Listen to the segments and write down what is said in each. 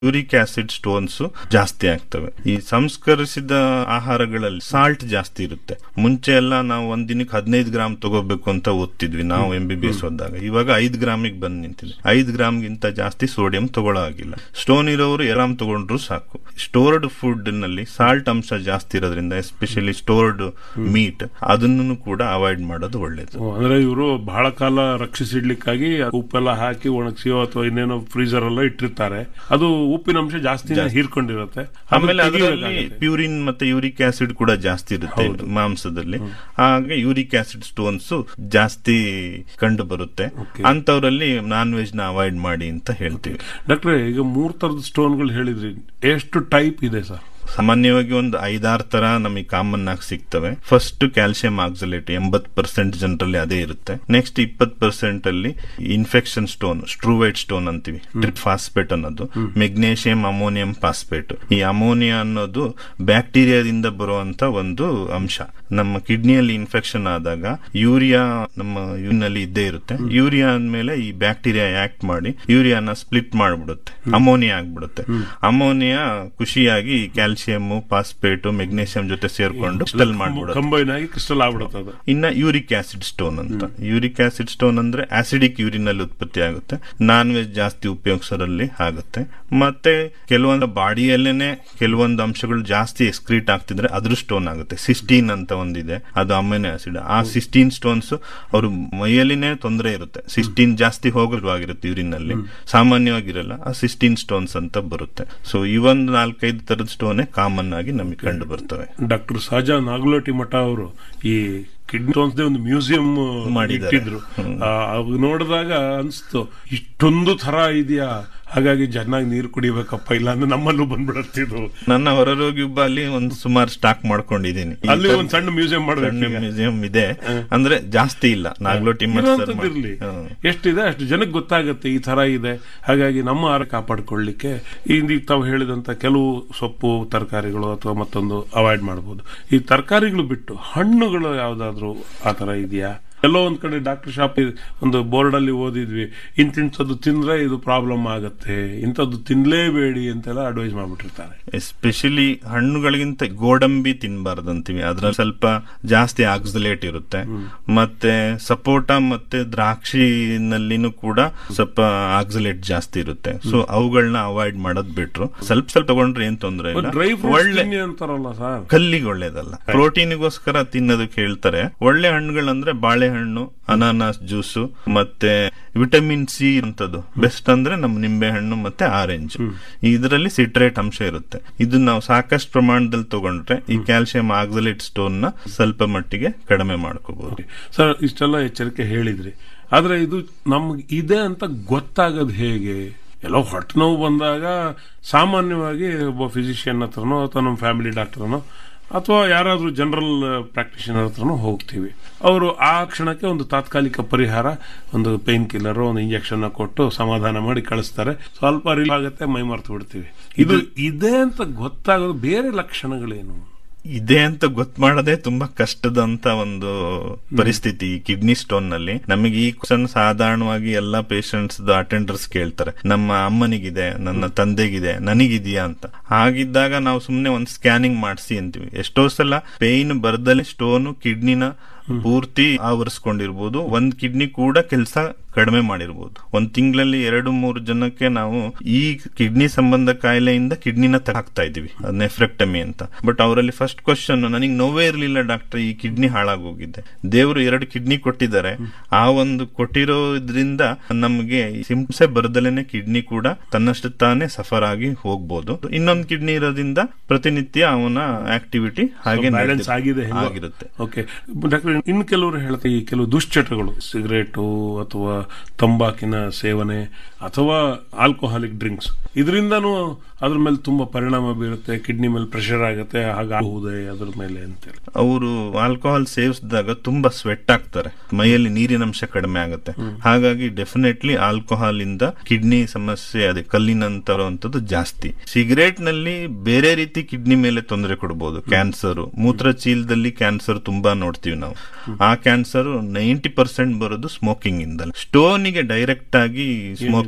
Uric acid stones ಜಾಸ್ತಿ ಆಗ್ತವೆ ಈ ಸಂಸ್ಕರಿಸಿದ ಆಹಾರಗಳಲ್ಲಿ ಸಾಲ್ಟ್ ಜಾಸ್ತಿ ಇರುತ್ತೆ ಮುಂಚೆ ಎಲ್ಲ ನಾವು ಒಂದ್ ದಿನಕ್ಕೆ ಹದಿನೈದು ಗ್ರಾಮ್ ತಗೋಬೇಕು ಅಂತ ಓದ್ತಿದ್ವಿ ನಾವು ಎಂ ಬಿ ಬಿ ಎಸ್ ಓದಾಗ ಇವಾಗ ಐದ್ ಗ್ರಾಮಿಗೆ ಬಂದ್ ನಿಂತಿದೆ ಐದ್ ಗ್ರಾಮ್ಗಿಂತ ಜಾಸ್ತಿ ಸೋಡಿಯಂ ತಗೊಳ್ಳೋ ಆಗಿಲ್ಲ ಸ್ಟೋನ್ ಇರೋರು ಗ್ರಾಮ್ ತಗೊಂಡ್ರು ಸಾಕು ಸ್ಟೋರ್ಡ್ ಫುಡ್ ನಲ್ಲಿ ಸಾಲ್ಟ್ ಅಂಶ ಜಾಸ್ತಿ ಇರೋದ್ರಿಂದ ಎಸ್ಪೆಷಲಿ ಸ್ಟೋರ್ಡ್ ಮೀಟ್ ಅದನ್ನು ಕೂಡ ಅವಾಯ್ಡ್ ಮಾಡೋದು ಒಳ್ಳೇದು ಓ, ಅಂದ್ರೆ ಇವರು ಬಹಳ ಕಾಲ ರಕ್ಷಿಸಿಡ್ಲಿಕ್ಕಾಗಿ ಉಪ್ಪೆಲ್ಲ ಹಾಕಿ ಒಣಗಿಸಿಯೋ ಅಥವಾ ಇನ್ನೇನೋ ಫ್ರೀಜರ್ ಎಲ್ಲ ಇಟ್ಟಿರ್ತಾರೆ ಅದು ಉಪ್ಪಿನ ಅಂಶ ಜಾಸ್ತಿ ಹೀರ್ಕೊಂಡಿರುತ್ತೆ ಅದು ಆಮೇಲೆ ಅದರಲ್ಲಿ ತೆಗಿಬೇಕಾಗತ್ತೆ. ಪ್ಯೂರಿನ್ ಮತ್ತೆ ಯೂರಿಕ್ ಆಸಿಡ್ ಕೂಡ ಜಾಸ್ತಿ ಇರುತ್ತೆ ಮಾಂಸದಲ್ಲಿ ಹಾಗೆ ಯೂರಿಕ್ ಆಸಿಡ್ ಸ್ಟೋನ್ಸ್ ಜಾಸ್ತಿ ಕಂಡು ಬರುತ್ತೆ ಅಂತವರಲ್ಲಿ ನಾನ್ ವೆಜ್ ನ ಅವಾಯ್ಡ್ ಮಾಡಿ ಅಂತ ಹೇಳ್ತೀವಿ ಡಾಕ್ಟ್ರೆ ಈಗ ಮೂರ್ ತರದ ಸ್ಟೋನ್ಗಳು ಹೇಳಿದ್ರಿ ಎಷ್ಟು ಟೈಪ್ ಇದೆ ಸರ್ ಸಾಮಾನ್ಯವಾಗಿ ಒಂದು ಐದಾರು ತರ ನಮಗೆ ಕಾಮನ್ ಆಗಿ ಸಿಗ್ತವೆ ಫಸ್ಟ್ ಕ್ಯಾಲ್ಸಿಯಂ ಆಕ್ಸಲೇಟ್ ಎಂಬತ್ ಪರ್ಸೆಂಟ್ ಜನರಲ್ಲಿ ಅದೇ ಇರುತ್ತೆ ನೆಕ್ಸ್ಟ್ ಇಪ್ಪತ್ ಪರ್ಸೆಂಟ್ ಅಲ್ಲಿ ಇನ್ಫೆಕ್ಷನ್ ಸ್ಟೋನ್ ಸ್ಟ್ರೂವೈಟ್ ಸ್ಟೋನ್ ಅಂತೀವಿ ಟ್ರಿಪ್ ಫಾಸ್ಪೇಟ್ ಅನ್ನೋದು ಮೆಗ್ನೇಷಿಯಂ ಅಮೋನಿಯಂ ಫಾಸ್ಪೇಟ್ ಈ ಅಮೋನಿಯಾ ಅನ್ನೋದು ಬ್ಯಾಕ್ಟೀರಿಯಾದಿಂದ ಬರುವಂತ ಒಂದು ಅಂಶ ನಮ್ಮ ಕಿಡ್ನಿಯಲ್ಲಿ ಇನ್ಫೆಕ್ಷನ್ ಆದಾಗ ಯೂರಿಯಾ ನಮ್ಮ ಯೂರಿನಲ್ಲಿ ಇದ್ದೇ ಇರುತ್ತೆ ಯೂರಿಯಾ ಅಂದ್ಮೇಲೆ ಈ ಬ್ಯಾಕ್ಟೀರಿಯಾ ಆಕ್ಟ್ ಮಾಡಿ ಯೂರಿಯಾನ ಸ್ಪ್ಲಿಟ್ ಮಾಡಿಬಿಡುತ್ತೆ ಅಮೋನಿಯಾ ಆಗ್ಬಿಡುತ್ತೆ ಅಮೋನಿಯಾ ಖುಷಿಯಾಗಿ ಕ್ಯಾಲ್ಸಿಯಂ ಫಾಸ್ಪೇಟ್ ಮೆಗ್ನೇಷಿಯಂ ಜೊತೆ ಸೇರ್ಕೊಂಡು ಸ್ಟಲ್ ಮಾಡ್ಬಿಡುತ್ತೆ ಕಂಬೈನ್ ಆಗಿ ಕ್ರಿಸ್ಟಲ್ ಆಗ್ಬಿಡುತ್ತೆ ಅದು ಇನ್ನ ಯೂರಿಕ್ ಆಸಿಡ್ ಸ್ಟೋನ್ ಅಂತ ಯೂರಿಕ್ ಆಸಿಡ್ ಸ್ಟೋನ್ ಅಂದ್ರೆ ಆಸಿಡಿಕ್ ಯೂರಿನ್ ಅಲ್ಲಿ ಉತ್ಪತ್ತಿ ಆಗುತ್ತೆ ನಾನ್ ವೆಜ್ ಜಾಸ್ತಿ ಉಪಯೋಗಿಸೋರಲ್ಲಿ ಆಗುತ್ತೆ ಮತ್ತೆ ಕೆಲವೊಂದು ಬಾಡಿಯಲ್ಲೇನೆ ಕೆಲವೊಂದು ಅಂಶಗಳು ಜಾಸ್ತಿ ಎಕ್ಸ್ಕ್ರೀಟ್ ಆಗ್ತಿದ್ರೆ ಅದ್ರ ಸ್ಟೋನ್ ಆಗುತ್ತೆ ಸಿಸ್ಟೀನ್ ಅಂತ ಒಂದಿದೆ ಅದು ಅಮೈನೋ ಆಸಿಡ್ ಆ ಸಿಸ್ಟೀನ್ ಸ್ಟೋನ್ಸ್ ಅವರು ಮೈಯಲ್ಲಿನೇ ತೊಂದರೆ ಇರುತ್ತೆ ಸಿಸ್ಟೀನ್ ಜಾಸ್ತಿ ಹೋಗಲ್ವಾಗಿರುತ್ತೆ ಯೂರಿನ್ ಅಲ್ಲಿ ಸಾಮಾನ್ಯವಾಗಿರಲ್ಲ ಆ ಸಿಸ್ಟೀನ್ ಸ್ಟೋನ್ಸ್ ಅಂತ ಬರುತ್ತೆ ಸೊ ಈ ಒಂದು ನಾಲ್ಕೈದು ತರದ ಸ್ಟೋನೇ ಕಾಮನ್ ಆಗಿ ನಮಗೆ ಕಂಡು ಬರ್ತವೆ ಡಾಕ್ಟರ್ ಸಹಜಾ ನಾಗಲೋಟಿ ಮಠ ಅವರು ಈ ಕಿಡ್ನಿ ಸ್ಟೋನ್ಸ್ ಒಂದು ಮ್ಯೂಸಿಯಂ ಮಾಡಿದ್ದಾರೆ. ಇಟ್ಟಿದ್ರು ಆ, ಅವ್ ನೋಡಿದಾಗ ಅನ್ಸ್ತು ಇಷ್ಟೊಂದು ತರ ಇದೆಯಾ ಹಾಗಾಗಿ ಚೆನ್ನಾಗಿ ನೀರು ಕುಡಿಬೇಕಪ್ಪ ಇಲ್ಲ ಅಂದ್ರೆ ನಮ್ಮಲ್ಲೂ ಬಂದ್ಬಿಡತ್ತಿದ್ರು ನನ್ನ ಹೊರರೋಗಿ ಒಬ್ಬ ಅಲ್ಲಿ ಒಂದು ಸುಮಾರು ಸ್ಟಾಕ್ ಮಾಡ್ಕೊಂಡಿದ್ದೀನಿ ಈ ಅಲ್ಲಿ ತರ ಒಂದ್ ಸಣ್ಣ ಮ್ಯೂಸಿಯಂ ಸಣ್ಣ ಮಾಡ್ಬೇಕು ಮ್ಯೂಸಿಯಂ ಇದೆ ಅಂದ್ರೆ ಜಾಸ್ತಿ ಇಲ್ಲ ನಾಗ್ಲೋಟಿ ಮಠ ಸರ್ ಇರೋಂಥದ್ದು ಇರ್ಲಿ ಹ್ಮ್. ಎಷ್ಟಿದೆ ಅಷ್ಟು ಜನಕ್ಕೆ ಗೊತ್ತಾಗುತ್ತೆ ಈ ತರ ಇದೆ ಹಾಗಾಗಿ ನಮ್ಮ ಆಹಾರ ಕಾಪಾಡಿಕೊಳ್ಳಿಕ್ಕೆ ಈಗ ತಾವು ಹೇಳಿದಂತ ಕೆಲವು ಸೊಪ್ಪು ತರಕಾರಿಗಳು ಅಥವಾ ಮತ್ತೊಂದು ಅವಾಯ್ಡ್ ಮಾಡಬಹುದು ಈ ತರಕಾರಿಗಳು ಬಿಟ್ಟು ಹಣ್ಣುಗಳು ಯಾವ್ದಾದ್ರು ಆ ತರ ಇದೆಯಾ ಎಲ್ಲೋ ಒಂದ್ ಕಡೆ ಡಾಕ್ಟರ್ ಶಾಪ್ ಒಂದು ಬೋರ್ಡ್ ಅಲ್ಲಿ ಓದಿದ್ವಿ ಇಂತಿಂಥದ್ದು ತಿಂದ್ರೆ ಇದು ಪ್ರಾಬ್ಲಮ್ ಆಗತ್ತೆ ಇಂಥದ್ದು ತಿನ್ಲೇಬೇಡಿ ಅಂತೆಲ್ಲ ಅಡ್ವೈಸ್ ಮಾಡ್ಬಿಟ್ಟಿರ್ತಾರೆ ಎಸ್ಪೆಷಲಿ ಹಣ್ಣುಗಳಿಗಿಂತ ಗೋಡಂಬಿ ತಿನ್ಬಾರ್ದಂತೀವಿ ಅದ್ರಲ್ಲಿ ಸ್ವಲ್ಪ ಜಾಸ್ತಿ ಆಕ್ಸಲೇಟ್ ಇರುತ್ತೆ ಮತ್ತೆ ಸಪೋಟ ಮತ್ತೆ ದ್ರಾಕ್ಷಿನಲ್ಲಿನೂ ಕೂಡ ಸ್ವಲ್ಪ ಆಕ್ಸಲೇಟ್ ಜಾಸ್ತಿ ಇರುತ್ತೆ ಸೊ ಅವುಗಳನ್ನ ಅವಾಯ್ಡ್ ಮಾಡೋದ್ ಬಿಟ್ರು ಸ್ವಲ್ಪ ಸ್ವಲ್ಪ ತಗೊಂಡ್ರೆ ಏನ್ ತೊಂದ್ರೆ ಇಲ್ಲ ಡ್ರೈ ಒಳ್ಳೆ ಫ್ರೂಟ್ಸ್ ಅಂತಾರಲ್ಲ ಸರ್ ಕಲ್ಲಿಗೆ ಒಳ್ಳೇದಲ್ಲ ಪ್ರೋಟೀನ್ಗೋಸ್ಕರ ತಿನ್ನೋದಕ್ಕೆ ಹೇಳ್ತಾರೆ ಒಳ್ಳೆ ಹಣ್ಣುಗಳಂದ್ರೆ ಬಾಳೆಹಣ್ಣು ಅನಾನಸ್ ಜ್ಯೂಸು ಮತ್ತೆ ವಿಟಮಿನ್ ಸಿ ಅಂತದ್ದು ಬೆಸ್ಟ್ ಅಂದ್ರೆ ನಮ್ ನಿಂಬೆ ಹಣ್ಣು ಮತ್ತೆ ಆರೆಂಜ್ ಇದರಲ್ಲಿ ಸಿಟ್ರೇಟ್ ಅಂಶ ಇರುತ್ತೆ ಇದು ನಾವು ಸಾಕಷ್ಟು ಪ್ರಮಾಣದಲ್ಲಿ ತಗೊಂಡ್ರೆ ಈ ಕ್ಯಾಲ್ಸಿಯಂ ಆಕ್ಸಲೇಟ್ ಸ್ಟೋನ್ ನ ಸ್ವಲ್ಪ ಮಟ್ಟಿಗೆ ಕಡಿಮೆ ಮಾಡ್ಕೋಬಹುದು ಸರ್ ಇಷ್ಟೆಲ್ಲ ಎಚ್ಚರಿಕೆ ಹೇಳಿದ್ರಿ ಆದ್ರೆ ಇದು ನಮ್ಗೆ ಇದೆ ಅಂತ ಗೊತ್ತಾಗೋದು ಹೇಗೆ ಎಲ್ಲೋ ಹೊಟ್ಟೆ ನೋವು ಬಂದಾಗ ಸಾಮಾನ್ಯವಾಗಿ ಒಬ್ಬ ಫಿಸಿಷಿಯನ್ ಹತ್ರನೋ ಅಥವಾ ನಮ್ಮ ಫ್ಯಾಮಿಲಿ ಡಾಕ್ಟರ್ನೋ ಅಥವಾ ಯಾರಾದ್ರೂ ಜನರಲ್ ಪ್ರಾಕ್ಟಿಷನರ್ ಹತ್ರನೋ ಹೋಗ್ತೀವಿ ಅವರು ಆ ಕ್ಷಣಕ್ಕೆ ಒಂದು ತಾತ್ಕಾಲಿಕ ಪರಿಹಾರ ಒಂದು ಪೇನ್ ಕಿಲ್ಲರ್ ಒಂದು ಇಂಜೆಕ್ಷನ್ ಕೊಟ್ಟು ಸಮಾಧಾನ ಮಾಡಿ ಕಳಿಸ್ತಾರೆ ಸ್ವಲ್ಪ ರಿಲೀಫ್ ಆಗುತ್ತೆ ಮೈ ಮರ್ತು ಬಿಡ್ತೀವಿ ಇದು ಇದೆ ಅಂತ ಗೊತ್ತಾಗೋದು ಬೇರೆ ಲಕ್ಷಣಗಳೇನು ಇದೆ ಅಂತ ಗೊತ್ತು ಮಾಡೋದೇ ತುಂಬಾ ಕಷ್ಟದಂತ ಒಂದು ಪರಿಸ್ಥಿತಿ ಈ ಕಿಡ್ನಿ ಸ್ಟೋನ್ ನಲ್ಲಿ ನಮಗೆ ಈ ಕ್ವಶನ್ ಸಾಧಾರಣವಾಗಿ ಎಲ್ಲಾ ಪೇಷಂಟ್ಸ್ ಅಟೆಂಡರ್ಸ್ ಕೇಳ್ತಾರೆ ನಮ್ಮ ಅಮ್ಮನಿಗಿದೆ ನನ್ನ ತಂದೆಗಿದೆ ನನಗಿದೆಯಾ ಅಂತ ಹಾಗಿದ್ದಾಗ ನಾವು ಸುಮ್ನೆ ಒಂದು ಸ್ಕ್ಯಾನಿಂಗ್ ಮಾಡಿಸಿ ಅಂತೀವಿ ಎಷ್ಟೋ ಸಲ ಪೇಯ್ನ್ ಬರ್ದಲೆ ಸ್ಟೋನ್ ಕಿಡ್ನಿನ ಪೂರ್ತಿ ಆವರಿಸ್ಕೊಂಡಿರ್ಬೋದು ಒಂದ್ ಕಿಡ್ನಿ ಕೂಡ ಕೆಲಸ ಕಡಿಮೆ ಮಾಡಿರ್ಬೋದು ಒಂದ್ ತಿಂಗಳಲ್ಲಿ ಎರಡು ಮೂರು ಜನಕ್ಕೆ ನಾವು ಈ ಕಿಡ್ನಿ ಸಂಬಂಧ ಕಾಯಿಲೆಯಿಂದ ಕಿಡ್ನಿನ ಹಾಕ್ತಾ ಇದೀವಿ ನೆಫ್ರೆಕ್ಟಮಿ ಅಂತ ಬಟ್ ಅವರಲ್ಲಿ ಫಸ್ಟ್ ಕ್ವಶನ್ ನನಗೆ ನೋವೇ ಇರಲಿಲ್ಲ ಡಾಕ್ಟರ್ ಈ ಕಿಡ್ನಿ ಹಾಳಾಗೋಗಿದ್ದೆ ದೇವರು ಎರಡು ಕಿಡ್ನಿ ಕೊಟ್ಟಿದ್ದಾರೆ ಆ ಒಂದು ಕೊಟ್ಟಿರೋದ್ರಿಂದ ನಮಗೆ ಸಿಂಪ್ಸೆ ಬರದಲೇನೆ ಕಿಡ್ನಿ ಕೂಡ ತನ್ನಷ್ಟು ತಾನೇ ಸಫರ್ ಆಗಿ ಹೋಗ್ಬೋದು ಇನ್ನೊಂದು ಕಿಡ್ನಿ ಇರೋದ್ರಿಂದ ಪ್ರತಿನಿತ್ಯ ಅವನ ಆಕ್ಟಿವಿಟಿ ಹಾಗೆ ಬ್ಯಾಲೆನ್ಸ್ ನಡೀತಿರುತ್ತೆ. ಆಗಿದೆ ಹೆಂಗೋ. ಆಗಿರುತ್ತೆ ಓಕೆ ಡಾಕ್ಟರ್ ಇನ್ನು ಕೆಲವರು ಹೇಳ್ತಾರೆ ಈ ಕೆಲವು ದುಶ್ಚಟಗಳು ಸಿಗರೇಟು ಅಥವಾ ತಂಬಾಕಿನ ಸೇವನೆ ಅಥವಾ ಆಲ್ಕೋಹಾಲಿಕ್ ಡ್ರಿಂಕ್ಸ್ ಇದರಿಂದನೂ ಅದ್ರ ಮೇಲೆ ತುಂಬಾ ಪರಿಣಾಮ ಬೀರುತ್ತೆ ಕಿಡ್ನಿ ಮೇಲೆ ಪ್ರೆಷರ್ ಆಗುತ್ತೆ ಹಾಗಾಗಬಹುದೇ ಅದ್ರ ಮೇಲೆ ಅಂತೇಳಿ ಅವರು ಆಲ್ಕೋಹಾಲ್ ಸೇವಿಸಿದಾಗ ತುಂಬಾ ಸ್ವೆಟ್ ಆಗ್ತಾರೆ ಮೈಯಲ್ಲಿ ನೀರಿನಂಶ ಕಡಿಮೆ ಆಗುತ್ತೆ ಹಾಗಾಗಿ ಡೆಫಿನೆಟ್ಲಿ ಆಲ್ಕೋಹಾಲ್ ಇಂದ ಕಿಡ್ನಿ ಸಮಸ್ಯೆ ಅದೇ ಕಲ್ಲಿನಂತರುವಂತದ್ದು ಜಾಸ್ತಿ ಸಿಗರೇಟ್ ನಲ್ಲಿ ಬೇರೆ ರೀತಿ ಕಿಡ್ನಿ ಮೇಲೆ ತೊಂದರೆ ಕೊಡಬಹುದು ಕ್ಯಾನ್ಸರ್ ಮೂತ್ರಚೀಲದಲ್ಲಿ ಕ್ಯಾನ್ಸರ್ ತುಂಬಾ ನೋಡ್ತೀವಿ ನಾವು ಆ ಕ್ಯಾನ್ಸರ್ ನೈಂಟಿ ಪರ್ಸೆಂಟ್ ಬರೋದು ಸ್ಮೋಕಿಂಗ್ ಇಂದಲೇ ಸ್ಟೋನಿಗೆ ಡೈರೆಕ್ಟ್ ಆಗಿ ಸ್ಮೋಕಿಂಗ್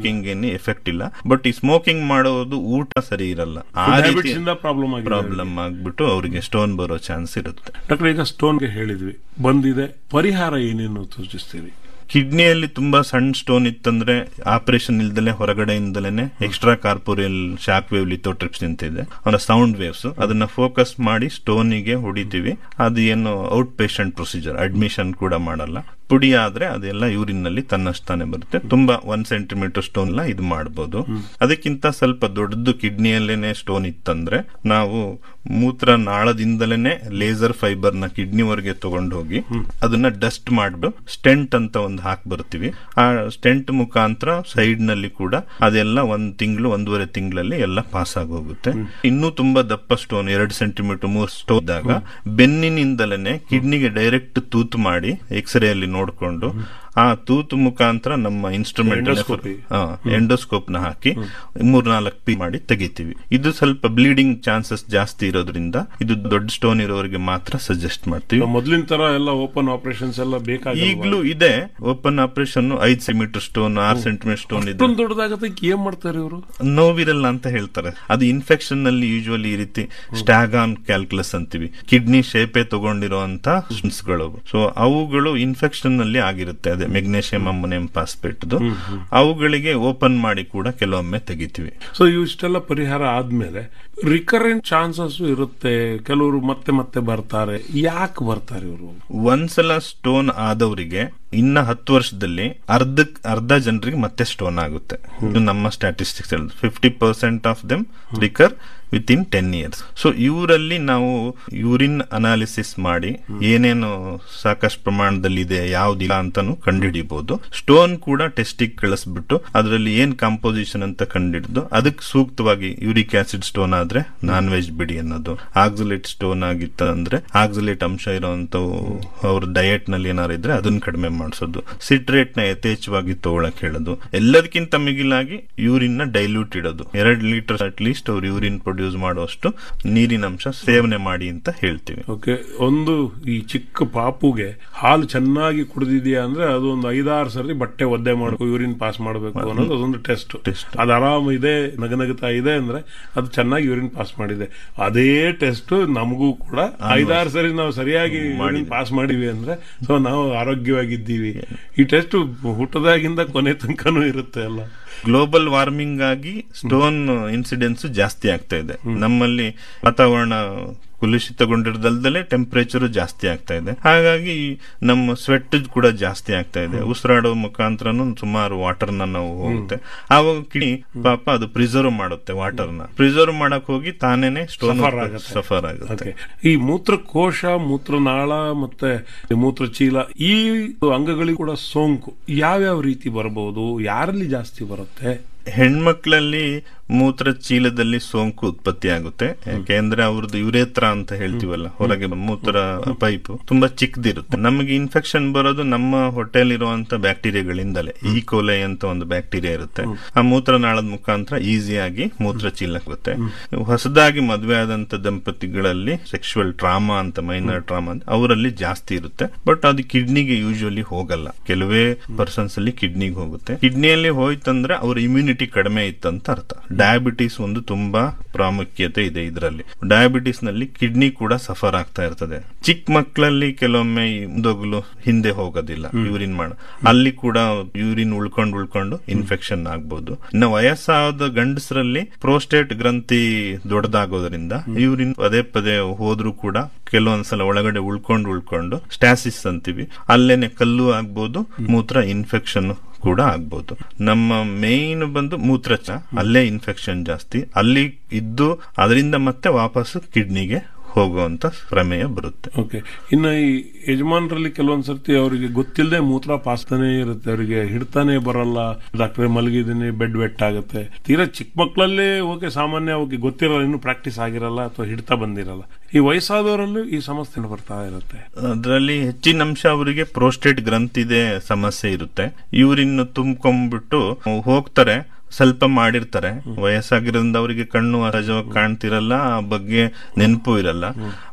ಸ್ಮೋಕಿಂಗ್ ಏನು ಎಫೆಕ್ಟ್ ಇಲ್ಲ ಬಟ್ ಈ ಸ್ಮೋಕಿಂಗ್ ಮಾಡೋದು ಊಟ ಸರಿ ಇರಲ್ಲ ಆ ಹ್ಯಾಬಿಟ್ಸ್ ರೀತಿ ಇಂದ ಪ್ರಾಬ್ಲಮ್ ಆಗಿದೆ ಪ್ರಾಬ್ಲಮ್ ಆಗ್ಬಿಟ್ಟು ಅವರಿಗೆ ಸ್ಟೋನ್ ಬರೋ ಚಾನ್ಸ್ ಇರುತ್ತೆ ಡಾಕ್ಟರ್ ಈಗ ಸ್ಟೋನ್ಗೆ ಹೇಳಿದ್ವಿ ಬಂದಿದೆ ಪರಿಹಾರ ಏನೇನು ಸೂಚಿಸ್ತೀರಿ ಕಿಡ್ನಿಯಲ್ಲಿ ತುಂಬಾ ಸಣ್ಣ ಸ್ಟೋನ್ ಇತ್ತಂದ್ರೆ ಆಪರೇಷನ್ ಇಲ್ದಲೆ ಹೊರಗಡೆಯಿಂದಲೇ extracorporeal shock wave lithotripsy ಅಂತ ಇದೆ ಅವರ ಸೌಂಡ್ ವೇವ್ಸ್ ಅದನ್ನ ಫೋಕಸ್ ಮಾಡಿ ಸ್ಟೋನಿಗೆ ಹೊಡಿತೀವಿ ಅದು ಏನು ಔಟ್ ಪೇಷಂಟ್ ಪ್ರೊಸೀಜರ್ ಅಡ್ಮಿಷನ್ ಕೂಡ ಮಾಡಲ್ಲ ಪುಡಿ ಆದ್ರೆ ಅದೆಲ್ಲ ಯೂರಿನ್ ನಲ್ಲಿ ತನ್ನಷ್ಟಾನೆ ಬರುತ್ತೆ ತುಂಬಾ ಒನ್ ಸೆಂಟಿಮೀಟರ್ ಸ್ಟೋನ್ ಎಲ್ಲ ಇದು ಮಾಡಬಹುದು ಅದಕ್ಕಿಂತ ಸ್ವಲ್ಪ ದೊಡ್ಡದು ಕಿಡ್ನಿಯಲ್ಲೇನೆ ಸ್ಟೋನ್ ಇತ್ತಂದ್ರೆ ನಾವು ಮೂತ್ರ ನಾಳದಿಂದಲೇನೆ ಲೇಸರ್ ಫೈಬರ್ ನ ಕಿಡ್ನಿವರೆಗೆ ತಗೊಂಡು ಹೋಗಿ ಅದನ್ನ ಡಸ್ಟ್ ಮಾಡ್ಬಿಟ್ಟು ಸ್ಟೆಂಟ್ ಅಂತ ಒಂದು ಹಾಕಿ ಬರ್ತೀವಿ ಆ ಸ್ಟೆಂಟ್ ಮುಖಾಂತರ ಸೈಡ್ ನಲ್ಲಿ ಕೂಡ ಅದೆಲ್ಲ ಒಂದ್ ತಿಂಗಳು ಒಂದೂವರೆ ತಿಂಗಳಲ್ಲಿ ಎಲ್ಲ ಪಾಸ್ ಆಗೋಗುತ್ತೆ ಇನ್ನೂ ತುಂಬಾ ದಪ್ಪ ಸ್ಟೋನ್ ಎರಡು ಸೆಂಟಿಮೀಟರ್ ಮೂರು ಸ್ಟೋನ್ ಇದ್ದಾಗ ಬೆನ್ನಿನಿಂದಲೇ ಕಿಡ್ನಿಗೆ ಡೈರೆಕ್ಟ್ ತೂತು ಮಾಡಿ ಎಕ್ಸ್ರೇ ಅಲ್ಲಿ ನೋಡ್ಕೊಂಡು ಆ ತೂತು ಮುಖಾಂತರ ನಮ್ಮ ಇನ್ಸ್ಟ್ರೂಮೆಂಟ್ Endoscopy. ಎಂಡೋಸ್ಕೋಪ್ ನ ಹಾಕಿ ಮೂರ್ನಾಲ್ಕು ಪಿ ಮಾಡಿ ತೆಗಿತೀವಿ ಇದು ಸ್ವಲ್ಪ ಬ್ಲೀಡಿಂಗ್ ಚಾನ್ಸಸ್ ಜಾಸ್ತಿ ಇರೋದ್ರಿಂದ ಇದು ದೊಡ್ಡ ಸ್ಟೋನ್ ಇರೋರಿಗೆ ಮಾತ್ರ ಸಜೆಸ್ಟ್ ಮಾಡ್ತೀವಿ ಮೊದ್ಲಿನ ತರ ಎಲ್ಲ ಓಪನ್ ಆಪರೇಷನ್ಸ್ ಎಲ್ಲ ಬೇಕಾಗಿಲ್ಲ ಈಗಲೂ ಇದೆ ಓಪನ್ ಆಪರೇಷನ್ ಐದ್ ಸೆಂಟಿಮೀಟರ್ ಸ್ಟೋನ್ ಆರ್ ಸೆಂಟಿಮೀಟರ್ ಸ್ಟೋನ್ ಇದೆ ಇಷ್ಟೊಂದು ದೊಡ್ಡದಾಗತ್ತೆ ಏನ್ ಮಾಡ್ತಾರೆ ಇವರು ನೋವಿರಲ್ಲ ಅಂತ ಹೇಳ್ತಾರೆ ಅದು ಇನ್ಫೆಕ್ಷನ್ ನಲ್ಲಿ ಯೂಶುವಲಿ ಈ ರೀತಿ ಸ್ಟ್ಯಾಗಾನ್ ಕ್ಯಾಲ್ಕುಲಸ್ ಅಂತೀವಿ ಕಿಡ್ನಿ ಶೇಪೆ ತಗೊಂಡಿರುವಂತ ಗಳು ಸೊ ಅವುಗಳು ಇನ್ಫೆಕ್ಷನ್ ನಲ್ಲಿ ಆಗಿರುತ್ತೆ ಅದೇ ಮೆಗ್ನೇಷಿಯಂ ಅಮ್ಮೋನಿಯಂ ಫಾಸ್ಫೇಟ್ ಅವುಗಳಿಗೆ ಓಪನ್ ಮಾಡಿ ಕೂಡ ಕೆಲವೊಮ್ಮೆ ತೆಗಿತೀವಿ ಸೊ ಇಷ್ಟೆಲ್ಲ ಪರಿಹಾರ ಆದ್ಮೇಲೆ ರಿಕರೆಂಟ್ ಚಾನ್ಸಸ್ ಇರುತ್ತೆ ಕೆಲವರು ಮತ್ತೆ ಮತ್ತೆ ಬರ್ತಾರೆ ಯಾಕೆ ಬರ್ತಾರೆ ಇವರು ಒಂದ್ಸಲ ಸ್ಟೋನ್ ಆದವರಿಗೆ ಇನ್ನ ಹತ್ತು ವರ್ಷದಲ್ಲಿ ಅರ್ಧ ಅರ್ಧ ಜನರಿಗೆ ಮತ್ತೆ ಸ್ಟೋನ್ ಆಗುತ್ತೆ ಇದು ನಮ್ಮ ಸ್ಟ್ಯಾಟಿಸ್ಟಿಕ್ಸ್ ಹೇಳುದು fifty percent of them recur within ten years so ಇವರಲ್ಲಿ ನಾವು ಯೂರಿನ್ ಅನಾಲಿಸಿಸ್ ಮಾಡಿ ಏನೇನು ಸಾಕಷ್ಟು ಪ್ರಮಾಣದಲ್ಲಿ ಇದೆ ಯಾವ್ದಿಲ್ಲ ಅಂತಾನು ಕಂಡುಹಿಡಿಬಹುದು ಸ್ಟೋನ್ ಕೂಡ ಟೆಸ್ಟಿಗೆ ಕಳಿಸ್ಬಿಟ್ಟು ಅದರಲ್ಲಿ ಏನ್ ಕಾಂಪೋಸಿಷನ್ ಅಂತ ಕಂಡುಹಿಡಿದು ಅದಕ್ಕೆ ಸೂಕ್ತವಾಗಿ ಯೂರಿಕ್ ಆಸಿಡ್ ಸ್ಟೋನ್ ಆದ್ರೆ ನಾನ್ ವೆಜ್ ಬಿಡಿ ಅನ್ನೋದು ಆಕ್ಸಲೇಟ್ ಸ್ಟೋನ್ ಆಗಿತ್ತ ಅಂದ್ರೆ ಆಕ್ಸಲೇಟ್ ಅಂಶ ಇರುವಂತವು ಅವ್ರ ಡಯಟ್ ನಲ್ಲಿ ಏನಾರು ಇದ್ರೆ ಅದನ್ನ ಕಡಿಮೆ ಮಾಡಿಸೋದು ಸಿಟ್ರೇಟ್ ನ ಯಥೇಚ್ಛವಾಗಿ ತಗೊಳಕ್ ಹೇಳೋದು ಎಲ್ಲದಕ್ಕಿಂತ ಮಿಗಿಲಾಗಿ ಯೂರಿನ್ ನ ಡೈಲ್ಯೂಟ್ ಇಡೋದು ಎರಡ್ ಲೀಟರ್ ಅಟ್ ಲೀಸ್ಟ್ ಅವ್ರು ಯೂರಿನ್ ಪ್ರೊಡ್ಯೂಸ್ ಮಾಡುವಷ್ಟು ನೀರಿನ ಅಂಶ ಸೇವನೆ ಮಾಡಿ ಅಂತ ಹೇಳ್ತೀವಿ ಓಕೆ ಒಂದು ಈ ಚಿಕ್ಕ ಪಾಪುಗೆ ಹಾಲು ಚೆನ್ನಾಗಿ ಕುಡಿದಿದೆಯಾ ಅಂದ್ರೆ ಅದು ಒಂದು ಐದಾರು ಸರಿ ಬಟ್ಟೆ ಒದ್ದೆ ಮಾಡಬೇಕು ಯೂರಿನ್ ಪಾಸ್ ಮಾಡಬೇಕು ಅನ್ನೋದು ಅದೊಂದು ಟೆಸ್ಟ್ Test. ಅದು ಆರಾಮ್ ಇದೆ ನಗನಗುತ್ತಾ ಇದೆ ಅಂದ್ರೆ ಅದು ಚೆನ್ನಾಗಿ ಯೂರಿನ್ ಪಾಸ್ ಮಾಡಿದೆ ಅದೇ ಟೆಸ್ಟ್ ನಮಗೂ ಕೂಡ ಐದಾರು ಸರಿ ನಾವು ಸರಿಯಾಗಿ ಯೂರಿನ್ ಪಾಸ್ ಮಾಡಿವಿ ಅಂದ್ರೆ ಸೊ ನಾವು ಆರೋಗ್ಯವಾಗಿದ್ದೀವಿ ಈ ಟೆಸ್ಟ್ ಹುಟ್ಟದಾಗಿಂದ ಕೊನೆ ತನಕನೂ ಇರುತ್ತೆ ಅಲ್ಲ ಗ್ಲೋಬಲ್ ವಾರ್ಮಿಂಗ್ ಆಗಿ ಸ್ಟೋನ್ ಇನ್ಸಿಡೆನ್ಸ್ ಜಾಸ್ತಿ ಆಗ್ತಾ ಇದೆ ನಮ್ಮಲ್ಲಿ ವಾತಾವರಣ ಕುಲುಷಿತಗೊಂಡಿರೋದಲ್ದಲೆ ಟೆಂಪರೇಚರ್ ಜಾಸ್ತಿ ಆಗ್ತಾ ಇದೆ ಹಾಗಾಗಿ ನಮ್ಮ ಸ್ವೆಟ್ ಕೂಡ ಜಾಸ್ತಿ ಆಗ್ತಾ ಇದೆ ಉಸಿರಾಡೋ ಮುಖಾಂತರನು ಸುಮಾರು ವಾಟರ್ ನ ನಾವು ಹೋಗುತ್ತೆ ಆವಾಗ ಕಿಡಿ ಪಾಪ ಅದು ಪ್ರಿಸರ್ವ್ ಮಾಡುತ್ತೆ ವಾಟರ್ ನ ಪ್ರಿಸರ್ವ್ ಮಾಡಕ್ ಹೋಗಿ ತಾನೇನೆ ಸ್ಟೋನ್ Suffer ಆಗುತ್ತೆ. ಸಫರ್ ಆಗುತ್ತೆ ಓಕೆ ಈ ಮೂತ್ರಕೋಶ ಮೂತ್ರನಾಳ ಮತ್ತೆ ಮೂತ್ರಚೀಲ ಈ ಅಂಗಗಳಿಗೆ ಕೂಡ ಸೋಂಕು ಯಾವ್ಯಾವ ರೀತಿ ಬರಬಹುದು ಯಾರಲ್ಲಿ ಜಾಸ್ತಿ ಬರುತ್ತೆ ಹೆಣ್ಮಕ್ಳಲ್ಲಿ ಮೂತ್ರ ಚೀಲದಲ್ಲಿ ಸೋಂಕು ಉತ್ಪತ್ತಿ ಆಗುತ್ತೆ ಯಾಕೆಂದ್ರೆ ಅವ್ರದ್ದು ಯುರೇತ್ರ ಅಂತ ಹೇಳ್ತೀವಲ್ಲ ಹೊರಗೆ ಮೂತ್ರ ಪೈಪ್ ತುಂಬಾ ಚಿಕ್ಕದಿರುತ್ತೆ ನಮಗೆ ಇನ್ಫೆಕ್ಷನ್ ಬರೋದು ನಮ್ಮ ಹೊಟ್ಟೆಲ್ ಇರುವಂತ ಬ್ಯಾಕ್ಟೀರಿಯಾಗಳಿಂದಲೇ ಈ ಕೋಲೆ ಅಂತ ಒಂದು ಬ್ಯಾಕ್ಟೀರಿಯಾ ಇರುತ್ತೆ ಆ ಮೂತ್ರನಾಳದ ಮುಖಾಂತರ ಈಸಿಯಾಗಿ ಮೂತ್ರ ಚೀಲಕ್ಕೆ ಹೊಸದಾಗಿ ಮದುವೆ ಆದಂತ ದಂಪತಿಗಳಲ್ಲಿ ಸೆಕ್ಷುವಲ್ ಟ್ರಾಮಾ ಅಂತ ಮೈನರ್ ಟ್ರಾಮಾ ಅಂತ ಅವರಲ್ಲಿ ಜಾಸ್ತಿ ಇರುತ್ತೆ ಬಟ್ ಅದು ಕಿಡ್ನಿಗೆ ಯೂಶುವಲಿ ಹೋಗಲ್ಲ ಕೆಲವೇ ಪರ್ಸನ್ಸ್ ಅಲ್ಲಿ ಕಿಡ್ನಿಗೆ ಹೋಗುತ್ತೆ ಕಿಡ್ನಿಯಲ್ಲಿ ಹೋಯ್ತಂದ್ರೆ ಅವ್ರ ಇಮ್ಯುನಿಟಿ ಕಡಿಮೆ ಇತ್ತಂತ ಅರ್ಥ ಡಯಾಬಿಟಿಸ್ ಒಂದು ತುಂಬಾ ಪ್ರಾಮುಖ್ಯತೆ ಇದೆ ಇದರಲ್ಲಿ ಡಯಾಬಿಟಿಸ್ ನಲ್ಲಿ ಕಿಡ್ನಿ ಕೂಡ ಸಫರ್ ಆಗ್ತಾ ಇರ್ತದೆ ಚಿಕ್ಕ ಮಕ್ಕಳಲ್ಲಿ ಕೆಲವೊಮ್ಮೆ ಈ ಮುಂದೊಗ್ಲು ಹಿಂದೆ ಹೋಗೋದಿಲ್ಲ ಯೂರಿನ್ ಮಾಡ ಅಲ್ಲಿ ಕೂಡ ಯೂರಿನ್ ಉಳ್ಕೊಂಡು ಉಳ್ಕೊಂಡು ಇನ್ಫೆಕ್ಷನ್ ಆಗ್ಬಹುದು ಇನ್ನು ವಯಸ್ಸಾದ ಗಂಡಸರಲ್ಲಿ ಪ್ರೋಸ್ಟೇಟ್ ಗ್ರಂಥಿ ದೊಡ್ಡದಾಗೋದ್ರಿಂದ ಯೂರಿನ್ ಪದೇ ಪದೇ ಹೋದ್ರೂ ಕೂಡ ಕೆಲವೊಂದ್ಸಲ ಒಳಗಡೆ ಉಳ್ಕೊಂಡು ಉಳ್ಕೊಂಡು ಸ್ಟ್ಯಾಸಿಸ್ ಅಂತೀವಿ ಅಲ್ಲೇನೆ ಕಲ್ಲು ಆಗ್ಬೋದು ಮೂತ್ರ ಇನ್ಫೆಕ್ಷನ್ ಕೂಡ ಆಗ್ಬೋದು ನಮ್ಮ ಮೇನ್ ಬಂದು ಮೂತ್ರಚ ಅಲ್ಲೇ ಇನ್ಫೆಕ್ಷನ್ ಜಾಸ್ತಿ ಅಲ್ಲಿ ಇದ್ದು ಅದರಿಂದ ಮತ್ತೆ ವಾಪಸ್ ಕಿಡ್ನಿಗೆ ಹೋಗುವಂತ ಪ್ರಮೇಯ ಬರುತ್ತೆ ಓಕೆ ಇನ್ನು ಈ ಯಜಮಾನರಲ್ಲಿ ಕೆಲವೊಂದ್ ಸರ್ತಿ ಅವರಿಗೆ ಗೊತ್ತಿಲ್ಲದೆ ಮೂತ್ರ ಪಾಸ್ತಾನೆ ಇರುತ್ತೆ ಅವರಿಗೆ ಹಿಡ್ತಾನೆ ಬರಲ್ಲ ಡಾಕ್ಟರ್ ಮಲಗಿದ್ದೀನಿ ಬೆಡ್ ವೆಟ್ ಆಗುತ್ತೆ ತೀರಾ ಚಿಕ್ಕ ಮಕ್ಕಳಲ್ಲೇ ಓಕೆ ಸಾಮಾನ್ಯ ಅವಕ್ಕೆ ಗೊತ್ತಿರಲ್ಲ ಇನ್ನು ಪ್ರಾಕ್ಟೀಸ್ ಆಗಿರಲ್ಲ ಅಥವಾ ಹಿಡ್ತಾ ಬಂದಿರಲ್ಲ ಈ ವಯಸ್ಸಾದವರಲ್ಲೂ ಈ ಸಮಸ್ಯೆ ಬರ್ತಾ ಇರುತ್ತೆ ಅದರಲ್ಲಿ ಹೆಚ್ಚಿನ ಅಂಶ ಅವರಿಗೆ ಪ್ರೋಸ್ಟೇಟ್ ಗ್ರಂಥಿದೆ ಸಮಸ್ಯೆ ಇರುತ್ತೆ ಯೂರಿನ್ ತುಂಬ್ಕೊಂಡ್ಬಿಟ್ಟು ಹೋಗ್ತಾರೆ ಸ್ವಲ್ಪ ಮಾಡಿರ್ತಾರೆ ವಯಸ್ಸಾಗಿರೋದ್ರಿಂದ ಅವರಿಗೆ ಕಣ್ಣು ಸಹಜವಾಗಿ ಕಾಣ್ತಿರಲ್ಲ ಆ ಬಗ್ಗೆ ನೆನಪು ಇರಲ್ಲ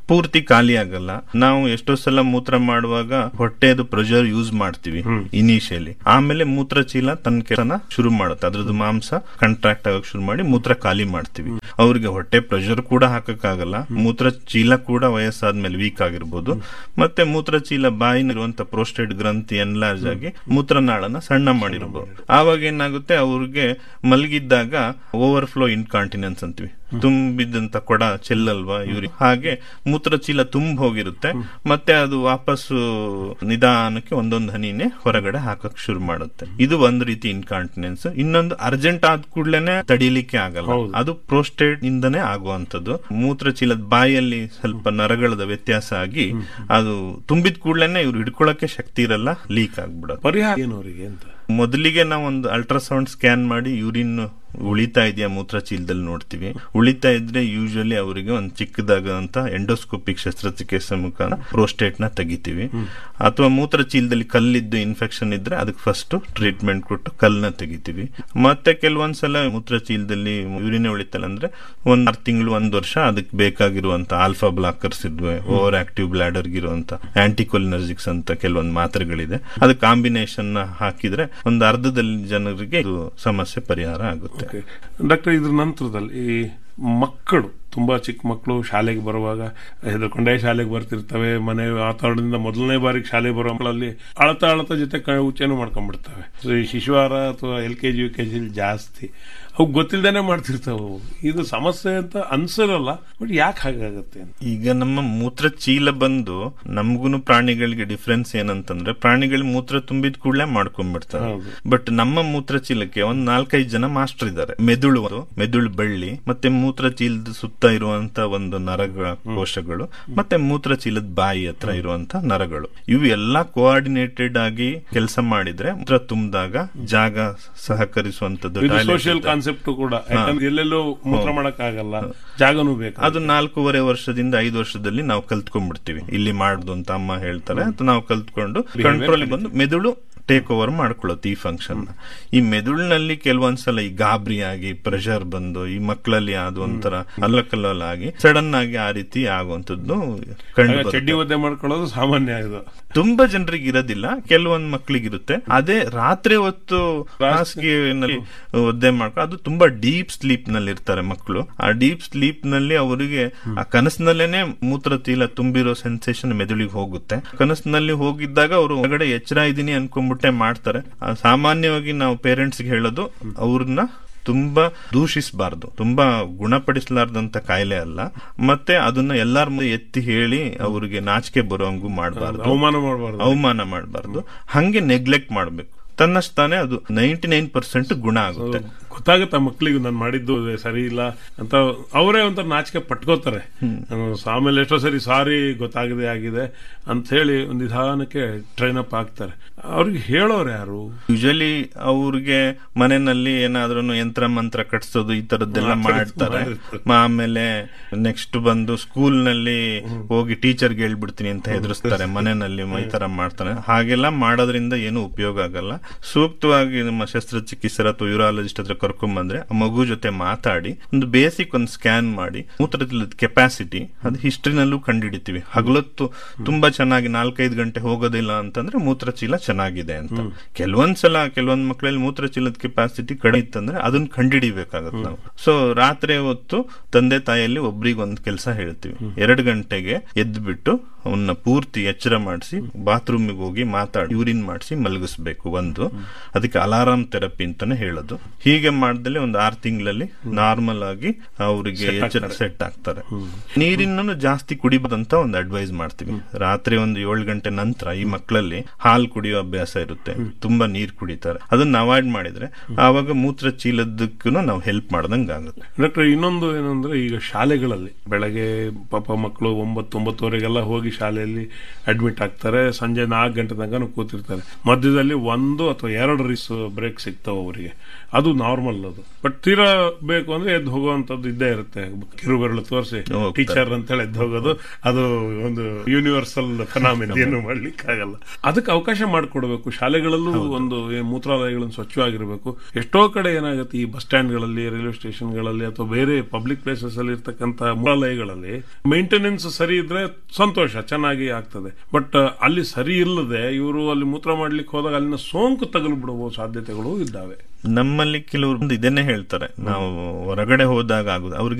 ಪೂರ್ತಿ ಖಾಲಿ ಆಗಲ್ಲ ನಾವು ಎಷ್ಟೋ ಸಲ ಮೂತ್ರ ಮಾಡುವಾಗ ಹೊಟ್ಟೆದು ಪ್ರೆಷರ್ ಯೂಸ್ ಮಾಡ್ತೀವಿ ಇನಿಷಿಯಲಿ ಆಮೇಲೆ ಮೂತ್ರ ಚೀಲ ತನ್ನ ಕೆಲಸನ ಶುರು ಮಾಡುತ್ತೆ ಅದ್ರದ್ದು ಮಾಂಸ ಕಂಟ್ರಾಕ್ಟ್ ಆಗಕ್ ಶುರು ಮಾಡಿ ಮೂತ್ರ ಖಾಲಿ ಮಾಡ್ತೀವಿ ಅವ್ರಿಗೆ ಹೊಟ್ಟೆ ಪ್ರೆಷರ್ ಕೂಡ ಹಾಕಕ್ಕಾಗಲ್ಲ ಮೂತ್ರ ಚೀಲ ಕೂಡ ವಯಸ್ಸಾದ್ಮೇಲೆ ವೀಕ್ ಆಗಿರ್ಬೋದು ಮತ್ತೆ ಮೂತ್ರ ಚೀಲ ಬಾಯಿನಿರುವಂತ ಪ್ರೋಸ್ಟೇಟ್ ಗ್ರಂಥಿ ಎನ್ಲಾರ್ಜ್ ಆಗಿ ಮೂತ್ರನಾಳನ ಸಣ್ಣ ಮಾಡಿರ್ಬೋದು ಆವಾಗ ಏನಾಗುತ್ತೆ ಅವ್ರಿಗೆ ಮಲಗಿದ್ದಾಗ ಓವರ್ಫ್ಲೋ ಇನ್ಕಾಂಟಿನೆನ್ಸ್ ಅಂತೀವಿ ತುಂಬಿದಂತ ಕೊಡ ಚೆಲ್ಲಲ್ವಾ ಇವ್ರಿ ಹಾಗೆ ಮೂತ್ರ ಚೀಲ ತುಂಬ ಹೋಗಿರುತ್ತೆ ಮತ್ತೆ ಅದು ವಾಪಸ್ಸು ನಿಧಾನಕ್ಕೆ ಒಂದೊಂದು ಹನಿನೇ ಹೊರಗಡೆ ಹಾಕಕ್ ಶುರು ಮಾಡುತ್ತೆ ಇದು ಒಂದು ರೀತಿ ಇನ್ಕಾಂಟಿನೆನ್ಸ್ ಇನ್ನೊಂದು ಅರ್ಜೆಂಟ್ ಆದ ಕೂಡ್ಲೇನೆ ತಡೀಲಿಕ್ಕೆ ಆಗಲ್ಲ ಅದು ಪ್ರೋಸ್ಟೇಟ್ ಇಂದನೇ ಆಗುವಂತದ್ದು ಮೂತ್ರ ಚೀಲದ ಬಾಯಲ್ಲಿ ಸ್ವಲ್ಪ ನರಗಳದ ವ್ಯತ್ಯಾಸ ಆಗಿ ಅದು ತುಂಬಿದ ಕೂಡ್ಲೇನೆ ಇವ್ರು ಹಿಡ್ಕೊಳಕ್ಕೆ ಶಕ್ತಿ ಇರಲ್ಲ ಲೀಕ್ ಆಗ್ಬಿಡೋದು ಪರಿಹಾರ ಏನು ಅವರಿಗೆ ಅಂತ ಮೊದಲಿಗೆ ನಾವು ಒಂದು ಅಲ್ಟ್ರಾಸೌಂಡ್ ಸ್ಕ್ಯಾನ್ ಮಾಡಿ ಯೂರಿನ್ ಉಳಿತಾ ಇದೆಯಾ ಮೂತ್ರ ಚೀಲದಲ್ಲಿ ನೋಡ್ತೀವಿ ಉಳಿತಾ ಇದ್ರೆ ಯೂಶಲಿ ಅವರಿಗೆ ಒಂದು ಚಿಕ್ಕದಾಗಂತ ಎಂಡೋಸ್ಕೋಪಿಕ್ ಶಸ್ತ್ರಚಿಕಿತ್ಸೆ ಮುಖಾಂತರ ಪ್ರೋಸ್ಟೇಟ್ ನ ತೆಗಿತೀವಿ ಅಥವಾ ಮೂತ್ರ ಚೀಲದಲ್ಲಿ ಕಲ್ಲಿದ್ದು ಇನ್ಫೆಕ್ಷನ್ ಇದ್ರೆ ಅದಕ್ಕೆ ಫಸ್ಟ್ ಟ್ರೀಟ್ಮೆಂಟ್ ಕೊಟ್ಟು ಕಲ್ಲನ್ನ ತೆಗಿತೀವಿ ಮತ್ತೆ ಕೆಲವೊಂದ್ಸಲ ಮೂತ್ರ ಚೀಲದಲ್ಲಿ ಯೂರಿನ್ ಉಳಿತಲ್ಲ ಅಂದ್ರೆ ಒಂದ್ ಆರು ತಿಂಗಳು ಒಂದ್ ವರ್ಷ ಅದಕ್ಕೆ ಬೇಕಾಗಿರುವಂತ ಆಲ್ಫಾ ಬ್ಲಾಕರ್ಸ್ ಇದ್ವೆ ಓವರ್ ಆಕ್ಟಿವ್ ಬ್ಲಾಡರ್ ಇರುವಂತ ಆಂಟಿಕೊಲಿನರ್ಜಿಕ್ಸ್ ಅಂತ ಕೆಲವೊಂದು ಮಾತ್ರೆಗಳಿದೆ ಅದು ಕಾಂಬಿನೇಷನ್ ಹಾಕಿದ್ರೆ ಒಂದು ಅರ್ಧದಲ್ಲಿ ಜನರಿಗೆ ಇದು ಸಮಸ್ಯೆ ಪರಿಹಾರ ಆಗುತ್ತೆ ಡಾಕ್ಟರ್ ಇದ್ರ ನಂತರದಲ್ಲಿ ಈ ಮಕ್ಕಳು ತುಂಬಾ ಚಿಕ್ಕ ಮಕ್ಕಳು ಶಾಲೆಗೆ ಬರುವಾಗ ಹೆದರ್ಕೊಂಡೇ ಶಾಲೆಗೆ ಬರ್ತಿರ್ತವೆ ಮನೆ ವಾತಾವರಣದಿಂದ ಮೊದಲನೇ ಬಾರಿಗೆ ಶಾಲೆಗೆ ಬರೋ ಮಕ್ಕಳಲ್ಲಿ ಅಳತಾ ಅಳತಾ ಜೊತೆ ಕ- ಉಚ್ಚೇನು ಮಾಡ್ಕೊಂಡ್ಬಿಡ್ತವೆ ಸೊ ಈ ಶಿಶುವಾರ ಅಥವಾ L K G U K G ಜಾಸ್ತಿ ಅವು ಗೊತ್ತಿಲ್ದೇನೆ ಮಾಡ್ತಿರ್ತಾವೆ ಅವು. ಇದು ಸಮಸ್ಯೆ ಅಂತ ಅನ್ಸರಲ್ಲ ಬಟ್ ಯಾಕೆ ಹಾಗಾಗತ್ತೆ ಅಂತ ಈಗ ನಮ್ಮ ಮೂತ್ರ ಚೀಲ ಬಂದು ನಮ್ಗುನು ಪ್ರಾಣಿಗಳಿಗೆ ಡಿಫ್ರೆನ್ಸ್ ಏನಂತಂದ್ರೆ ಪ್ರಾಣಿಗಳು ಮೂತ್ರ ತುಂಬಿದ ಕೂಡಲೇ ಮಾಡ್ಕೊಂಡ್ಬಿಡ್ತಾರೆ ಹೌದು. ಬಟ್ ನಮ್ಮ ಮೂತ್ರ ಚೀಲಕ್ಕೆ ಒಂದ್ ನಾಲ್ಕೈದು ಜನ ಮಾಸ್ಟರ್ ಇದ್ದಾರೆ ಮೆದುಳು ಒಂದು, ಮೆದುಳು ಬಳ್ಳಿ ಮತ್ತೆ ಮೂತ್ರ ಚೀಲದ ಸುತ್ತ ಇರುವಂತ ಒಂದು ನರಗಳ ಕೋಶಗಳು ಮತ್ತೆ ಮೂತ್ರ ಚೀಲದ ಬಾಯಿ ಹತ್ರ ಇರುವಂತ ನರಗಳು ಇವು ಎಲ್ಲಾ ಕೋಆರ್ಡಿನೇಟೆಡ್ ಆಗಿ ಕೆಲಸ ಮಾಡಿದ್ರೆ ಮೂತ್ರ ತುಂಬಿದಾಗ ಜಾಗ ಸಹಕರಿಸುವಂತದ್ದು ಇದು toilet ಸೋಷಿಯಲ್ ಇರುತ್ತೆ. ಕಾನ್ಸೆಪ್ಟ್ ಕೂಡ ಯಾಕಂದ್ರೆ ಎಲ್ಲೆಲ್ಲೋ ಮೂತ್ರ ಮಾಡಕ್ ಆಗಲ್ಲ ಜಾಗನೂ ಬೇಕು ಅದು ನಾಲ್ಕೂವರೆ ವರ್ಷದಿಂದ ಐದು ವರ್ಷದಲ್ಲಿ ನಾವು ಕಲ್ತ್ಕೊಂಡ್ಬಿಡ್ತೀವಿ ಇಲ್ಲಿ ಮಾಡುದು ಅಂತ ಅಮ್ಮ ಹೇಳ್ತಾರೆ ಅದು ನಾವು ಕಲ್ತ್ಕೊಂಡು ಕಂಟ್ರೋಲ್ ಬಂದು ಮೆದುಳು ಟೇಕ್ ಓವರ್ ಮಾಡ್ಕೊಳ್ಳುತ್ತೆ ಈ ಫಂಕ್ಷನ್ ಈ ಮೆದುಳಿನಲ್ಲಿ ಕೆಲವೊಂದ್ಸಲ ಈ ಗಾಬರಿ ಆಗಿ ಪ್ರೆಷರ್ ಬಂದು ಈ ಮಕ್ಕಳಲ್ಲಿ ಅದು ಒಂಥರ ಅಲ್ಲಕಲ್ಲಲ್ಲ ಆಗಿ ಸಡನ್ ಆಗಿ ಆ ರೀತಿ ಆಗುವಂತದ್ದು ಕಂಡು ಆಗ ಬರುತ್ತೆ. ಚಡ್ಡಿ ಒದ್ದೆ ಮಾಡ್ಕೊಳ್ಳೋದು ಸಾಮಾನ್ಯ ಇದು ತುಂಬಾ ಜನರಿಗೆ ಇರೋದಿಲ್ಲ ಕೆಲವೊಂದ್ ಮಕ್ಳಿಗಿರುತ್ತೆ ಅದೇ ರಾತ್ರಿ ಹೊತ್ತು ಹಾಸಿಗೆನಲ್ಲಿ ಒದ್ದೆ ಮಾಡ್ಕೊ ಅದು ತುಂಬಾ ಡೀಪ್ ಸ್ಲೀಪ್ ನಲ್ಲಿ ಇರ್ತಾರೆ ಮಕ್ಕಳು ಆ ಡೀಪ್ ಸ್ಲೀಪ್ ನಲ್ಲಿ ಅವರಿಗೆ ಆ ಕನಸಿನಲ್ಲೇನೆ ಮೂತ್ರ ಚೀಲ ತುಂಬಿರೋ ಸೆನ್ಸೇಷನ್ ಮೆದುಳಿಗೆ ಹೋಗುತ್ತೆ ಕನಸಿನಲ್ಲಿ ಹೋಗಿದ್ದಾಗ ಅವರು ಹೊರಗಡೆ ಎಚ್ಚರ ಇದೀನಿ ಅನ್ಕೊಂಡ್ಬಿಟ್ಟೆ ಮಾಡ್ತಾರೆ ಆ ಸಾಮಾನ್ಯವಾಗಿ ನಾವು ಪೇರೆಂಟ್ಸ್ ಹೇಳೋದು ಅವ್ರನ್ನ ತುಂಬಾ ದೂಷಿಸಬಾರ್ದು ತುಂಬಾ ಗುಣಪಡಿಸಲಾರ್ದಂತ ಕಾಯಿಲೆ ಅಲ್ಲ ಮತ್ತೆ ಅದನ್ನ ಎಲ್ಲಾರ ಮುಂದೆ ಎತ್ತಿ ಹೇಳಿ ಅವ್ರಿಗೆ ನಾಚಿಕೆ ಬರೋಂಗು ಮಾಡಬಾರ್ದು ಅವಮಾನ ಮಾಡಬಾರ್ದು ಅವಮಾನ ಮಾಡಬಾರ್ದು ಹಂಗೆ ನೆಗ್ಲೆಕ್ಟ್ ಮಾಡ್ಬೇಕು ತನ್ನಷ್ಟು ತಾನೇ ಅದು ನೈಂಟಿ ನೈನ್ ಪರ್ಸೆಂಟ್ ಗುಣ ಆಗುತ್ತೆ ಗೊತ್ತಾಗುತ್ತೆ ಆ ಮಕ್ಳಿಗೆ ನಾನು ಮಾಡಿದ್ದು ಸರಿ ಇಲ್ಲ ಅಂತ ಅವರೇ ಒಂಥರ ನಾಚಿಕೆ ಪಟ್ಕೋತಾರೆ ನಾನು ಆಮೇಲೆ ಎಷ್ಟೋ ಸರಿ ಸಾರಿ ಗೊತ್ತಾಗದೆ ಆಗಿದೆ ಅಂತ ಹೇಳಿ ಒಂದು ನಿಧಾನಕ್ಕೆ ಟ್ರೈನ್ ಅಪ್ ಆಗ್ತಾರೆ ಅವ್ರಿಗೆ ಹೇಳೋರು ಯಾರು ಯೂಶಲಿ ಅವ್ರಿಗೆ ಮನೆಯಲ್ಲಿ ಏನಾದ್ರೂ ಯಂತ್ರ ಮಂತ್ರ ಕಟ್ಸೋದು ಈ ತರದ್ದೆಲ್ಲ ಮಾಡ್ತಾರೆ ಆಮೇಲೆ ನೆಕ್ಸ್ಟ್ ಬಂದು ಸ್ಕೂಲ್ ನಲ್ಲಿ ಹೋಗಿ ಟೀಚರ್ಗೆ ಹೇಳ್ಬಿಡ್ತೀನಿ ಅಂತ ಹೆದರ್ಸ್ತಾರೆ ಮನೆಯಲ್ಲಿ ಈ ತರ ಮಾಡ್ತಾರೆ ಹಾಗೆಲ್ಲ ಮಾಡೋದ್ರಿಂದ ಏನು ಉಪಯೋಗ ಆಗಲ್ಲ ಸೂಕ್ತವಾಗಿ ನಮ್ಮ ಶಸ್ತ್ರಚಿಕಿತ್ಸರ ಅಥವಾ ಯೂರಾಲಜಿಸ್ಟ್ ಹತ್ರ ಕರ್ಕೊಂಡ್ ಬಂದ್ರೆ ಆ ಮಗು ಜೊತೆ ಮಾತಾಡಿ ಒಂದು ಬೇಸಿಕ್ ಒಂದು ಸ್ಕ್ಯಾನ್ ಮಾಡಿ ಮೂತ್ರದಲ್ಲಿ ಕೆಪಾಸಿಟಿ ಅದು ಹಿಸ್ಟ್ರಿನಲ್ಲೂ ಕಂಡುಹಿಡಿತೀವಿ ಹಗಲೊತ್ತು ತುಂಬಾ ಚೆನ್ನಾಗಿ ನಾಲ್ಕೈದು ಗಂಟೆ ಹೋಗೋದಿಲ್ಲ ಅಂತಂದ್ರೆ ಮೂತ್ರಚೀಲ ಚೆನ್ನಾಗಿದೆ ಅಂತ ಕೆಲವೊಂದ್ಸಲ ಕೆಲವೊಂದ್ ಮಕ್ಕಳಲ್ಲಿ ಮೂತ್ರಚೀಲದ ಕೆಪಾಸಿಟಿ ಕಡಿಮೆ ಇತ್ತಂದ್ರೆ ಅದನ್ನ ಕಂಡುಹಿಡಿಬೇಕಾಗತ್ತೆ ನಾವು ಸೊ ರಾತ್ರಿ ಹೊತ್ತು ತಂದೆ ತಾಯಿಯಲ್ಲಿ ಒಬ್ರಿಗೆ ಒಂದ್ ಕೆಲಸ ಹೇಳ್ತೀವಿ ಎರಡು ಗಂಟೆಗೆ ಎದ್ಬಿಟ್ಟು ಅವನ್ನ ಪೂರ್ತಿ ಎಚ್ಚರ ಮಾಡಿಸಿ ಬಾತ್ರೂಮಿಗೆ ಹೋಗಿ ಮಾತಾಡಿ ಯೂರಿನ್ ಮಾಡಿಸಿ ಮಲಗಿಸ್ಬೇಕು ಒಂದು ಅದಕ್ಕೆ ಅಲಾರಾಮ್ ಥೆರಪಿ ಅಂತಾನೆ ಹೇಳೋದು ಹೀಗೆ ಮಾಡ್ದಲ್ಲಿ ಒಂದು ಆರು ತಿಂಗಳಲ್ಲಿ ನಾರ್ಮಲ್ ಆಗಿ ಅವರಿಗೆ ಎಚ್ಚರ ಸೆಟ್ ಆಗ್ತಾರೆ ನೀರಿನನ್ನು ಜಾಸ್ತಿ ಕುಡಿಬಾರ್ದಂತ ಒಂದು ಅಡ್ವೈಸ್ ಮಾಡ್ತೀವಿ ರಾತ್ರಿ ಒಂದು ಏಳು ಗಂಟೆ ನಂತರ ಈ ಮಕ್ಕಳಲ್ಲಿ ಹಾಲು ಕುಡಿಯೋ ಅಭ್ಯಾಸ ಇರುತ್ತೆ ತುಂಬಾ ನೀರು ಕುಡಿತಾರೆ ಅದನ್ನ ಅವಾಯ್ಡ್ ಮಾಡಿದ್ರೆ ಆವಾಗ ಮೂತ್ರ ಚೀಲದಕ್ಕೂ ನಾವು ಹೆಲ್ಪ್ ಮಾಡ್ದಂಗೆ ಆಗುತ್ತೆ ಡಾಕ್ಟರ್ ಇನ್ನೊಂದು ಏನಂದ್ರೆ ಈಗ ಶಾಲೆಗಳಲ್ಲಿ ಬೆಳಗ್ಗೆ ಪಾಪ ಮಕ್ಕಳು ಒಂಬತ್ತು ಒಂಬತ್ತುವರೆಗೆಲ್ಲ ಹೋಗಿ ಹೋಗಿ ಶಾಲೆಯಲ್ಲಿ ಅಡ್ಮಿಟ್ ಆಗ್ತಾರೆ ಸಂಜೆ ನಾಲ್ಕು ಗಂಟೆ ತನಕ ಕೂತಿರ್ತಾರೆ ಮಧ್ಯದಲ್ಲಿ ಒಂದು ಅಥವಾ ಎರಡು ರೀಸ್ ಬ್ರೇಕ್ ಸಿಗ್ತಾವ ಅವರಿಗೆ ಅದು ನಾರ್ಮಲ್ ಅದು ಬಟ್ ತೀರಾ ಬೇಕು ಅಂದ್ರೆ ಎದ್ದು ಹೋಗುವಂತದ್ದು ಇದ್ದೇ ಇರುತ್ತೆ ಕಿರುಬೆರಳು ತೋರಿಸಿ ಹೋಗ್ತಾರೆ. ಟೀಚರ್ ಅಂತೇಳಿ ಎದ್ದು ಹೋಗೋದು ಅದು ಒಂದು ಯೂನಿವರ್ಸಲ್ ಫನಾಮಿನ ಏನು ಮಾಡ್ಲಿಕ್ಕಾಗಲ್ಲ ಅದಕ್ಕೆ ಅವಕಾಶ ಮಾಡಿಕೊಡ್ಬೇಕು ಶಾಲೆಗಳಲ್ಲೂ ಒಂದು ಈ ಮೂತ್ರಾಲಯಗಳನ್ನು ಸ್ವಚ್ಛವಾಗಿರಬೇಕು ಎಷ್ಟೋ ಕಡೆ ಏನಾಗುತ್ತೆ ಈ ಬಸ್ ಸ್ಟ್ಯಾಂಡ್ಗಳಲ್ಲಿ ರೈಲ್ವೆ ಸ್ಟೇಷನ್ಗಳಲ್ಲಿ ಅಥವಾ ಬೇರೆ ಪಬ್ಲಿಕ್ ಪ್ಲೇಸಸ್ ಅಲ್ಲಿ ಇರ್ತಕ್ಕಂಥ ಮೂತ್ರಾಲಯಗಳಲ್ಲಿ ಮೇಂಟೆನೆನ್ಸ್ ಸರಿ ಇದ್ರೆ ಸಂತೋಷ ಚೆನ್ನಾಗಿ ಆಗ್ತದೆ ಬಟ್ ಅಲ್ಲಿ ಸರಿ ಇಲ್ಲದೆ ಇವರು ಅಲ್ಲಿ ಮೂತ್ರ ಮಾಡ್ಲಿಕ್ಕೆ ಹೋದಾಗ ಅಲ್ಲಿನ ಸೋಂಕು ತಗಲು ಬಿಡುವ ಸಾಧ್ಯತೆಗಳು ಇದ್ದಾವೆ ನಮ್ಮಲ್ಲಿ ಕೆಲವರು ಇದನ್ನೇ ಹೇಳ್ತಾರೆ ನಾವು ಹೊರಗಡೆ ಹೋದಾಗ ಆಗುದು ಅವ್ರಿಗೆ